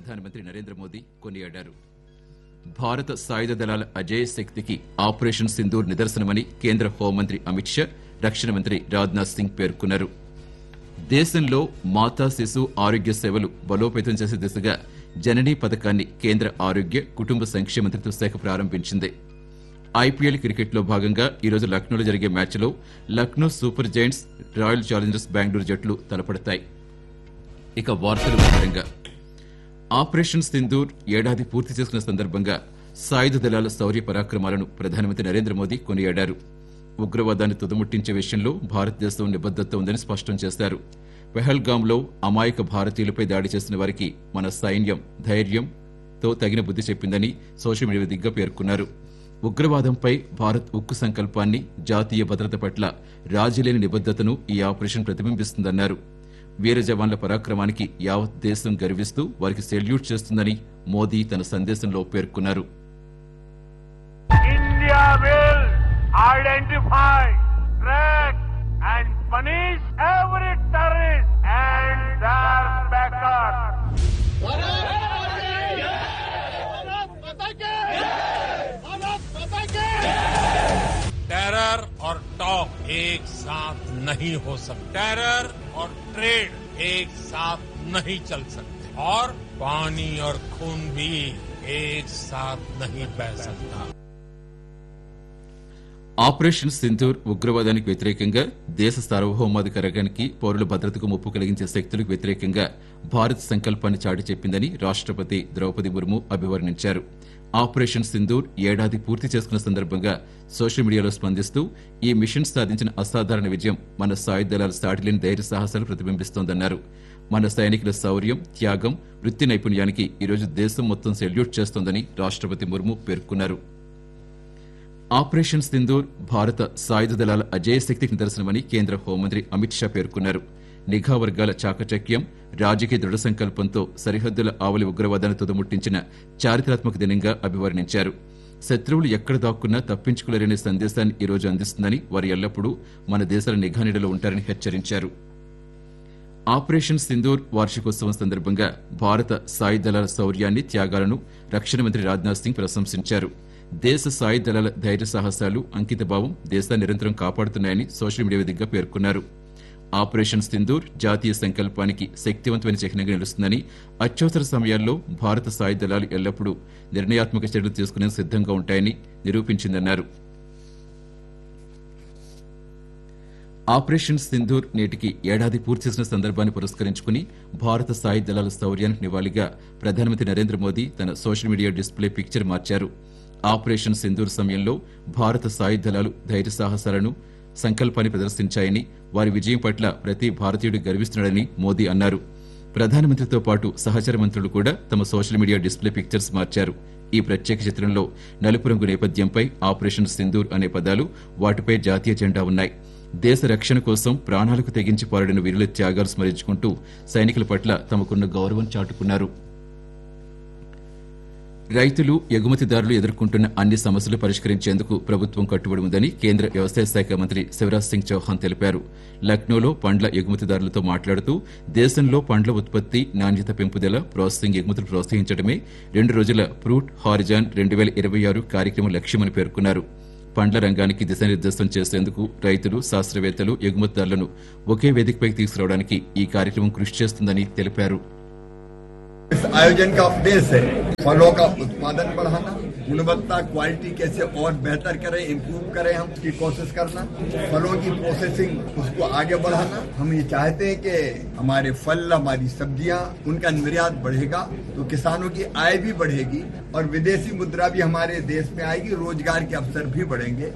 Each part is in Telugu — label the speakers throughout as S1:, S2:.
S1: ప్రధానమంత్రి నరేంద్ర మోదీ కొనియాడారు భారత సాయుధ దళాల అజేయ శక్తికి ఆపరేషన్ సింధూర్ నిదర్శనమని కేంద్ర హోంమంత్రి అమిత్ షా రక్షణ మంత్రి రాజ్నాథ్ సింగ్ పేర్కొన్నారు దేశంలో మాతా శిశు ఆరోగ్య సేవలు బలోపేతం చేసే దిశగా జననీ పథకాన్ని కేంద్ర ఆరోగ్య కుటుంబ సంక్షేమ మంత్రిత్వ శాఖ ప్రారంభించింది ఐపీఎల్ క్రికెట్లో భాగంగా ఈరోజు లక్నోలో జరిగే మ్యాచ్లో Lucknow Super Giants Royal Challengers Bengaluru జట్లు తలపడతాయి ఇక వార్తల వివరంగా ఆపరేషన్ సింధూర్ ఏడాది పూర్తి చేసుకున్న సందర్భంగా సాయుధ దళాల శౌర్య పరాక్రమాలను ప్రధానమంత్రి నరేంద్ర మోదీ కొనియాడారు ఉగ్రవాదాన్ని తుదముట్టించే విషయంలో భారతదేశం నిబద్దత ఉందని స్పష్టం చేశారు పెహల్గాంలో అమాయక భారతీయులపై దాడి చేసిన వారికి మన సైన్యం ధైర్యంతో తగిన బుద్ధి చెప్పిందని సోషల్ మీడియా దిగ్గా పేర్కొన్నారు ఉగ్రవాదంపై భారత్ ఉక్కు సంకల్పాన్ని జాతీయ భద్రత పట్ల రాజీలేని నిబద్దతను ఈ ఆపరేషన్ ప్రతిబింబిస్తుందన్నారు వీర జవాన్ల పరాక్రమానికి యావత్ దేశం గర్విస్తూ వారికి సెల్యూట్ చేస్తుందని మోదీ తన సందేశంలో పేర్కొన్నారు
S2: India will identify, track, and punish every terrorist and their backers.
S3: Terror और टॉक एक साथ नहीं हो सकते टेरर और ट्रेड एक साथ नहीं चल सकते और पानी और खून भी एक साथ नहीं बह सकता
S1: ఆపరేషన్ సింధూర్ ఉగ్రవాదానికి వ్యతిరేకంగా దేశ సార్వభౌమాధికారానికి పౌరుల భద్రతకు ముప్పు కలిగించే శక్తులకు వ్యతిరేకంగా భారత్ సంకల్పాన్ని చాటి చెప్పిందని రాష్టపతి ద్రౌపది ముర్ము అభివర్ణించారు ఆపరేషన్ సింధూర్ ఏడాది పూర్తి చేసుకున్న సందర్భంగా సోషల్ మీడియాలో స్పందిస్తూ ఈ మిషన్ సాధించిన అసాధారణ విజయం మన సాయుధ దళాల సాటిలేని ధైర్య సాహసాలు ప్రతిబింబిస్తోందన్నారు మన సైనికుల శౌర్యం త్యాగం వృత్తి నైపుణ్యానికి ఈరోజు దేశం మొత్తం సెల్యూట్ చేస్తోందని రాష్టపతి ముర్ము పేర్కొన్నారు ఆపరేషన్ సింధూర్ భారత సాయుధ దళాల అజేయ శక్తికి నిదర్శనమని కేంద్ర హోంమంత్రి అమిత్ షా పేర్కొన్నారు నిఘా వర్గాల చాకచక్యం రాజకీయ దృఢ సంకల్పంతో సరిహద్దుల ఆవలి ఉగ్రవాదాన్ని తుదముట్టించిన చారిత్రాత్మక దినంగా అభివర్ణించారు శత్రువులు ఎక్కడ దాక్కున్నా తప్పించుకోలేరనే సందేశాన్ని ఈ రోజు అందిస్తుందని వారు ఎల్లప్పుడూ మన దేశాల నిఘా నీడలో ఉంటారని హెచ్చరించారు ఆపరేషన్ సింధూర్ వార్షికోత్సవం సందర్భంగా భారత సాయుధ దళాల శౌర్యాన్ని త్యాగాలను రక్షణ మంత్రి రాజ్నాథ్ సింగ్ ప్రశంసించారు దేశ సాయుధ దళాల ధైర్య సాహసాలు అంకితభావం దేశాన్ని నిరంతరం కాపాడుతున్నాయని సోషల్ మీడియా వేదికగా పేర్కొన్నారు ఆపరేషన్ సింధూర్ జాతీయ సంకల్పానికి శక్తివంతమైన చిహ్నంగా నిలుస్తుందని అత్యవసర సమయాల్లో భారత సాయుధ దళాలు ఎల్లప్పుడూ నిర్ణయాత్మక చర్యలు తీసుకునేందుకు సిద్ధంగా ఉంటాయని నిరూపించిందన్నారు ఆపరేషన్ సింధూర్ నేటికి ఏడాది పూర్తి చేసిన సందర్భాన్ని పురస్కరించుకుని భారత సాయుధ దళాల శౌర్యానికి నివాళిగా ప్రధానమంత్రి నరేంద్ర మోదీ తన సోషల్ మీడియా డిస్ప్లే పిక్చర్ మార్చారు ఆపరేషన్ సింధూర్ సమయంలో భారత సాయుధ దళాలు ధైర్య సాహసాలను సంకల్పాన్ని ప్రదర్శించాయని వారి విజయం పట్ల ప్రతి భారతీయుడు గర్విస్తున్నాడని మోదీ అన్నారు ప్రధానమంత్రితో పాటు సహచర మంత్రులు కూడా తమ సోషల్ మీడియా డిస్ప్లే పిక్చర్స్ మార్చారు ఈ ప్రత్యేక చిత్రంలో నలుపు రంగు నేపథ్యంపై ఆపరేషన్ సింధూర్ అనే పదాలు వాటిపై జాతీయ జెండా ఉన్నాయి దేశ రక్షణ కోసం ప్రాణాలకు తెగించి పోరాడిన వీరుల త్యాగాలు స్మరించుకుంటూ సైనికుల పట్ల తమకున్న గౌరవం చాటుకున్నారు రైతులు ఎగుమతిదారులు ఎదుర్కొంటున్న అన్ని సమస్యలు పరిష్కరించేందుకు ప్రభుత్వం కట్టుబడి ఉందని కేంద్ర వ్యవసాయ శాఖ మంత్రి శివరాజ్ సింగ్ చౌహాన్ తెలిపారు లక్నోలో పండ్ల ఎగుమతిదారులతో మాట్లాడుతూ దేశంలో పండ్ల ఉత్పత్తి నాణ్యత పెంపుదల ప్రాసెసింగ్ ఎగుమతులు ప్రోత్సహించడమే రెండు రోజుల ఫ్రూట్ హారిజాన్ రెండు వేల ఇరవై ఆరు కార్యక్రమం లక్ష్యమని పేర్కొన్నారు పండ్ల రంగానికి దిశానిర్దేశం చేసేందుకు రైతులు శాస్త్రవేత్తలు ఎగుమతిదారులను ఒకే వేదికపైకి తీసుకురావడానికి ఈ కార్యక్రమం కృషి చేస్తుందని తెలిపారు
S4: इस आयोजन का उद्देश्य है फलों का उत्पादन बढ़ाना गुणवत्ता क्वालिटी कैसे और बेहतर करें इम्प्रूव करें हम उसकी कोशिश करना फलों की प्रोसेसिंग उसको आगे बढ़ाना हम ये चाहते हैं कि हमारे फल हमारी सब्जियां उनका निर्यात बढ़ेगा तो किसानों की आय भी बढ़ेगी और विदेशी मुद्रा भी हमारे देश में आएगी रोजगार के अवसर भी बढ़ेंगे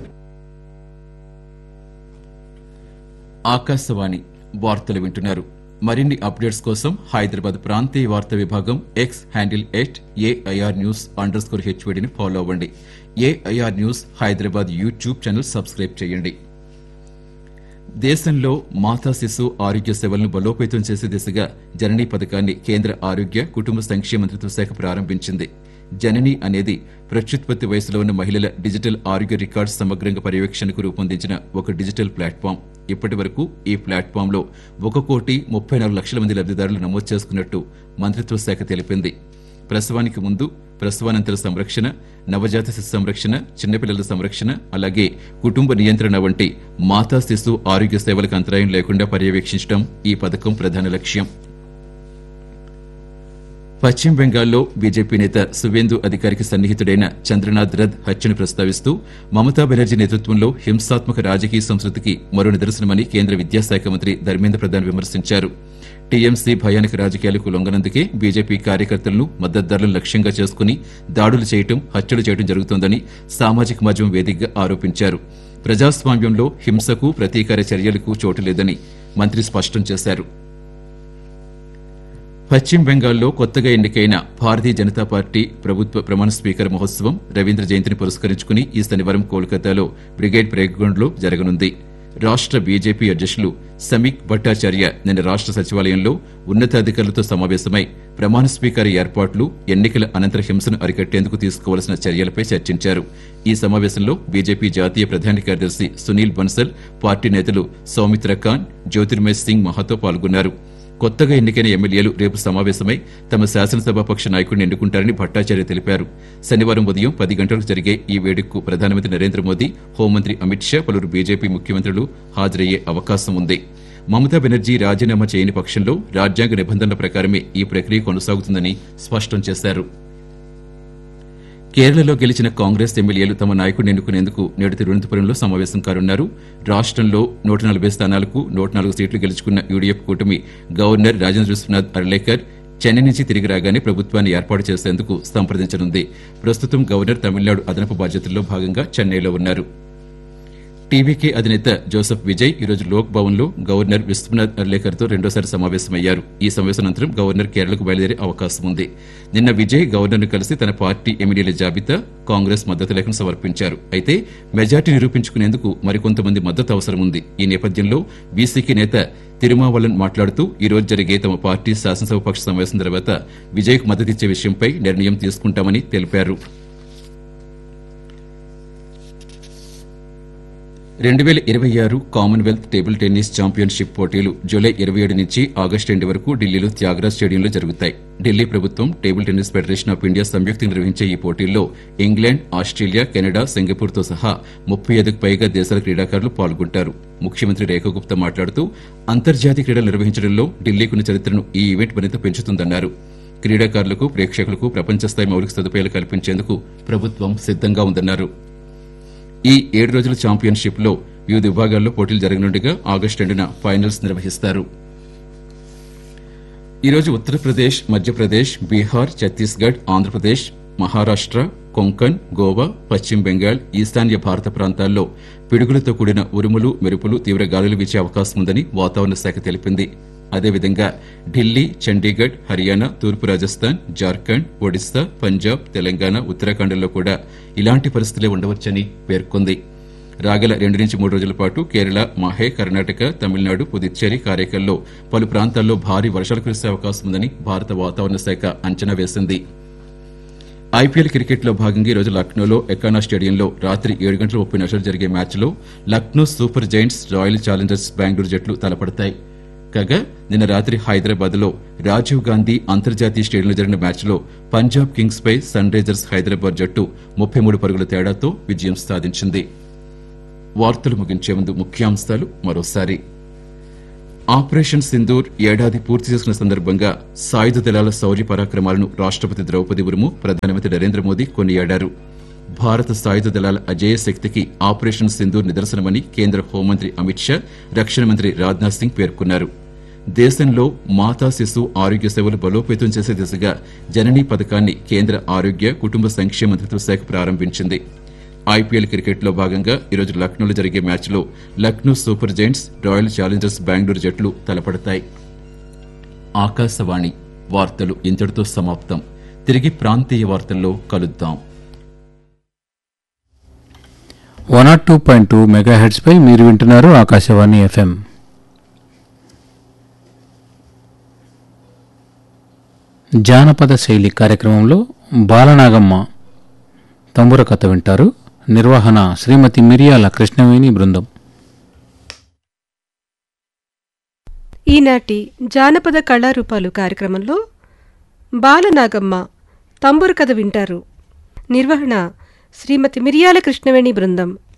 S1: ఆకాశవాణి వార్తలు వింటున్నారు మరిన్ని అప్డేట్స్ కోసం హైదరాబాద్ ప్రాంతీయ వార్తా విభాగం X handle at AIR news under score హెచ్వడిని ఫాలో అవ్వండి AIR news Hyderabad YouTube channel subscribe చేయండి దేశంలో మాతా శిశు ఆరోగ్య సేవలను బలోపేతం చేసే దిశగా జననీ పథకాన్ని కేంద్ర ఆరోగ్య కుటుంబ సంక్షేమ మంత్రిత్వ శాఖ ప్రారంభించింది జనని అనేది ప్రత్యుత్పత్తి వయసులో ఉన్న మహిళల డిజిటల్ ఆరోగ్య రికార్డ్స్ సమగ్రంగా పర్యవేక్షణకు రూపొందించిన ఒక డిజిటల్ ప్లాట్ఫామ్ ఇప్పటి వరకు ఈ ప్లాట్ఫామ్ లో ఒక కోటి ముప్పై నాలుగు లక్షల మంది లబ్దిదారులు నమోదు చేసుకున్నట్టు మంత్రిత్వ శాఖ తెలిపింది ప్రసవానికి ముందు ప్రసవానంతర సంరక్షణ నవజాత శిశు సంరక్షణ చిన్నపిల్లల సంరక్షణ అలాగే కుటుంబ నియంత్రణ వంటి మాతా శిశు ఆరోగ్య సేవలకు అంతరాయం లేకుండా పర్యవేక్షించడం ఈ పథకం ప్రధాన లక్ష్యం పశ్చిమ బెంగాల్లో బీజేపీ నేత సువేందు అధికారికి సన్నిహితుడైన చంద్రనాథ్ రథ్ హత్యను ప్రస్తావిస్తూ మమతా బెనర్జీ నేతృత్వంలో హింసాత్మక రాజకీయ సంస్కృతికి మరో నిదర్శనమని కేంద్ర విద్యాశాఖ మంత్రి ధర్మేంద్ర ప్రధాన్ విమర్శించారు టీఎంసీ భయానక రాజకీయాలకు లొంగనందుకే బీజేపీ కార్యకర్తలను మద్దతుదారులను లక్ష్యంగా చేసుకుని దాడులు చేయటం హత్యలు చేయడం జరుగుతోందని సామాజిక మాధ్యమం వేదికగా ఆరోపించారు ప్రజాస్వామ్యంలో హింసకు ప్రతీకార చర్యలకు చోటు లేదని మంత్రి స్పష్టం చేశారు పశ్చిమ బెంగాల్లో కొత్తగా ఎన్నికైన భారతీయ జనతా పార్టీ ప్రభుత్వ ప్రమాణ స్పీకర్ మహోత్సవం రవీంద్ర జయంతిని పురస్కరించుకుని ఈ శనివారం కోల్కతాలో బ్రిగేడ్ ప్రేగ్రౌండ్లో జరగనుంది రాష్ట బీజేపీ అధ్యక్షులు సమీక్ భట్టాచార్య నిన్న రాష్ట సచివాలయంలో ఉన్నతాధికారులతో సమావేశమై ప్రమాణ స్వీకార ఏర్పాట్లు ఎన్నికల అనంతర హింసను అరికట్టేందుకు తీసుకోవాల్సిన చర్యలపై చర్చించారు ఈ సమావేశంలో బీజేపీ జాతీయ ప్రధాన కార్యదర్శి సునీల్ బన్సల్ పార్టీ నేతలు సౌమిత్ర ఖాన్ జ్యోతిర్మయ్ సింగ్ మహాతో పాల్గొన్నారు కొత్తగా ఎన్నికైన ఎమ్మెల్యేలు రేపు సమావేశమై తమ శాసనసభాపక్ష నాయకుడిని ఎన్నుకుంటారని భట్టాచార్య తెలిపారు శనివారం ఉదయం పది గంటలకు జరిగే ఈ వేడుకకు ప్రధానమంత్రి నరేంద్ర మోదీ హోంమంత్రి అమిత్ షా పలువురు బీజేపీ ముఖ్యమంత్రులు హాజరయ్యే అవకాశం ఉంది మమతా బెనర్జీ రాజీనామా చేయని పక్షంలో రాజ్యాంగ నిబంధనల ప్రకారమే ఈ ప్రక్రియ కొనసాగుతుందని స్పష్టం చేశారు కేరళలో గెలిచిన కాంగ్రెస్ ఎమ్మెల్యేలు తమ నాయకుడిని ఎన్నుకునేందుకు నేడు తిరువనంతపురంలో సమావేశం కానున్నారు రాష్ట్రంలో నూట నలభై స్థానాలకు నూట నాలుగు సీట్లు గెలుచుకున్న యూడీఎఫ్ కూటమి గవర్నర్ రాజేంద్ర విశ్వనాథ్ అర్లేకర్ చెన్నై నుంచి తిరిగి రాగానే ప్రభుత్వాన్ని ఏర్పాటు చేసేందుకు సంప్రదించనుంది ప్రస్తుతం గవర్నర్ తమిళనాడు అదనపు బాధ్యతల్లో భాగంగా చెన్నైలో ఉన్నారు టీవీకే అధినేత జోసెఫ్ విజయ్ ఈరోజు లోక్ భవన్ లో గవర్నర్ విశ్వనాథ్ అర్లేకర్ తో రెండోసారి సమావేశమయ్యారు ఈ సమావేశం అనంతరం గవర్నర్ కేరళకు బయలుదేరే అవకాశం ఉంది నిన్న విజయ్ గవర్నర్ ను కలిసి తన పార్టీ ఎమ్మెల్యేల జాబితా కాంగ్రెస్ మద్దతు లేఖను సమర్పించారు అయితే మెజార్టీ నిరూపించుకునేందుకు మరికొంతమంది మద్దతు అవసరం ఉంది ఈ నేపథ్యంలో బీసీకే నేత తిరుమావలన్ మాట్లాడుతూ ఈ రోజు జరిగే తమ పార్టీ శాసనసభ పక్ష సమావేశం తర్వాత విజయ్కు మద్దతిచ్చే విషయంపై నిర్ణయం తీసుకుంటామని తెలిపారు రెండు వేల ఇరవై ఆరు కామన్వెల్త్ టేబుల్ టెన్నిస్ ఛాంపియన్షిప్ పోటీలు జూలై ఇరవై ఏడు నుంచి ఆగస్టు రెండు వరకు ఢిల్లీలో త్యాగరాజ్ స్టేడియంలో జరుగుతాయి ఢిల్లీ ప్రభుత్వం Table Tennis Federation of India సంయుక్తంగా నిర్వహించే ఈ పోటీల్లో ఇంగ్లాండ్ ఆస్ట్రేలియా కెనడా సింగపూర్తో సహా ముప్పై ఐదుకు పైగా దేశాల క్రీడాకారులు పాల్గొంటారు ముఖ్యమంత్రి రేఖా గుప్తా మాట్లాడుతూ అంతర్జాతీయ క్రీడలు నిర్వహించడంలో ఢిల్లీకున్న చరిత్రను ఈ ఈవెంట్ మరింత పెంచుతుందన్నారు క్రీడాకారులకు ప్రేక్షకులకు ప్రపంచ స్థాయి మౌలిక సదుపాయాలు కల్పించేందుకు ప్రభుత్వం సిద్దంగా ఉందన్నారు ఈ ఏడు రోజుల ఛాంపియన్షిప్ లో వివిధ విభాగాల్లో పోటీలు జరగనుండగా ఆగస్టు రెండున ఫైనల్స్ నిర్వహిస్తారు ఈరోజు ఉత్తరప్రదేశ్ మధ్యప్రదేశ్ బీహార్ ఛత్తీస్గఢ్ ఆంధ్రప్రదేశ్ మహారాష్ట్ర కొంకణ్ గోవా పశ్చిమ బెంగాల్ ఈశాన్య భారత ప్రాంతాల్లో పిడుగులతో కూడిన ఉరుములు మెరుపులు తీవ్ర గాలులు వీచే అవకాశం ఉందని వాతావరణ శాఖ తెలిపింది అదేవిధంగా ఢిల్లీ చండీగఢ్ హర్యానా తూర్పు రాజస్థాన్ జార్ఖండ్ ఒడిశా పంజాబ్ తెలంగాణ ఉత్తరాఖండ్లో కూడా ఇలాంటి పరిస్థితులే ఉండవచ్చని పేర్కొంది రాగల రెండు నుంచి మూడు రోజుల పాటు కేరళ మాహే కర్ణాటక తమిళనాడు పుదుచ్చేరి కారైకల్లో పలు ప్రాంతాల్లో భారీ వర్షాలు కురిసే అవకాశం ఉందని భారత వాతావరణ శాఖ అంచనా వేసింది ఐపీఎల్ క్రికెట్ లో భాగంగా ఈరోజు లక్నోలో ఎకానా స్టేడియంలో రాత్రి ఏడు గంటల ముప్పై నిమిషాలు జరిగే మ్యాచ్లో Lucknow Super Giants Royal Challengers Bengaluru జట్లు తలపడతాయి కాగా నిన్న రాత్రి హైదరాబాద్ లో రాజీవ్ గాంధీ అంతర్జాతీయ స్టేడియంలో జరిగిన మ్యాచ్లో పంజాబ్ కింగ్స్ పై సన్ రైజర్స్ హైదరాబాద్ జట్టు ముప్పై మూడు పరుగుల తేడాతో విజయం సాధించింది వార్తలు ముగించే ముందు ముఖ్యాంశాలు మరోసారి ఆపరేషన్ సింధూర్ ఏడాది పూర్తి చేసుకున్న సందర్భంగా సాయుధ దళాల శౌర్య పరాక్రమాలను రాష్టపతి ద్రౌపది ముర్ము ప్రధానమంత్రి నరేంద్ర మోదీ కొనియాడారు భారత సాయుధ దళాల అజేయ శక్తికి ఆపరేషన్ సింధూర్ నిదర్శనమని కేంద్ర హోంమంత్రి అమిత్ షా రక్షణ మంత్రి రాజ్నాథ్ సింగ్ పేర్కొన్నారు దేశంలో మాతా శిశు ఆరోగ్య సేవలు బలోపేతం చేసే దిశగా జననీ పథకాన్ని కేంద్ర ఆరోగ్య కుటుంబ సంక్షేమ మంత్రిత్వ శాఖ ప్రారంభించింది ఐపీఎల్ క్రికెట్ లో భాగంగా ఈరోజు లక్నోలో జరిగే మ్యాచ్లో Lucknow Super Giants Royal Challengers Bengaluru జట్లు తలపడతాయి ఆకాశవాణి వార్తలు ఇంతటితో సమాప్తం తిరిగి ప్రాంతీయ వార్తల్లో కలుద్దాం
S5: one nought two point two mega పై మీరు వింటున్నారు ఆకాశవాణి ఎఫ్ఎం జానపద శైలి కార్యక్రమంలో బాలనాగమ్మ తంబుర కథ వింటారు నిర్వహణ శ్రీమతి మిరియాల కృష్ణవేణి బృందం
S6: ఈనాటి జానపద కళారూపాలు కార్యక్రమంలో బాలనాగమ్మ తంబూరు కథ వింటారు నిర్వహణ శ్రీమతి మిరియాల కృష్ణవేణి బృందం